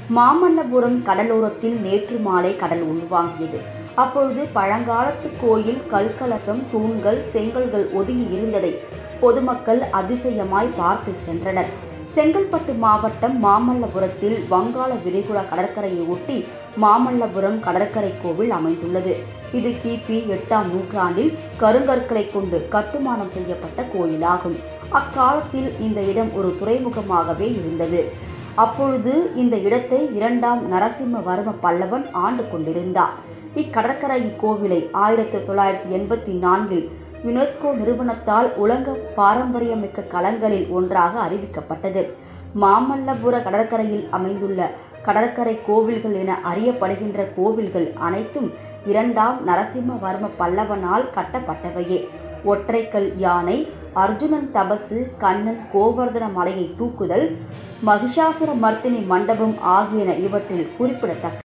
மாமல்லபுரம் கடலோரத்தில் நேற்று மாலை கடல் உள்வாங்கியது அப்பொழுது பழங்காலத்து கோயில் கல்கலசம் தூண்கள் செங்கல்கள் ஒதுங்கி இருந்ததை பொதுமக்கள் அதிசயமாய் பார்த்து சென்றனர் செங்கல்பட்டு மாவட்டம் மாமல்லபுரத்தில் வங்காள விரிகுடா கடற்கரையை ஒட்டி மாமல்லபுரம் கடற்கரை கோவில் அமைந்துள்ளது இது கிபி எட்டாம் நூற்றாண்டில் கருங்கற்களை கொண்டு கட்டுமானம் செய்யப்பட்ட கோயிலாகும் அக்காலத்தில் இந்த இடம் ஒரு துறைமுகமாகவே இருந்தது அப்பொழுது இந்த இடத்தை இரண்டாம் நரசிம்மவர்ம பல்லவன் ஆண்டு கொண்டிருந்தார் இக்கடற்கரை இக்கோவிலை ஆயிரத்தி தொள்ளாயிரத்தி எண்பத்தி நான்கில் யுனெஸ்கோ நிறுவனத்தால் உலக பாரம்பரியமிக்க களங்களில் ஒன்றாக அறிவிக்கப்பட்டது மாமல்லபுர கடற்கரையில் அமைந்துள்ள கடற்கரை கோவில்கள் என அறியப்படுகின்ற கோவில்கள் அனைத்தும் இரண்டாம் நரசிம்மவர்ம பல்லவனால் கட்டப்பட்டவையே ஒற்றைக்கல் யானை அர்ஜுனன் தபசு கண்ணன் கோவர்தன மலையை தூக்குதல் மகிஷாசுர மர்த்தினி மண்டபம் ஆகியன இவற்றில் குறிப்பிடத்தக்க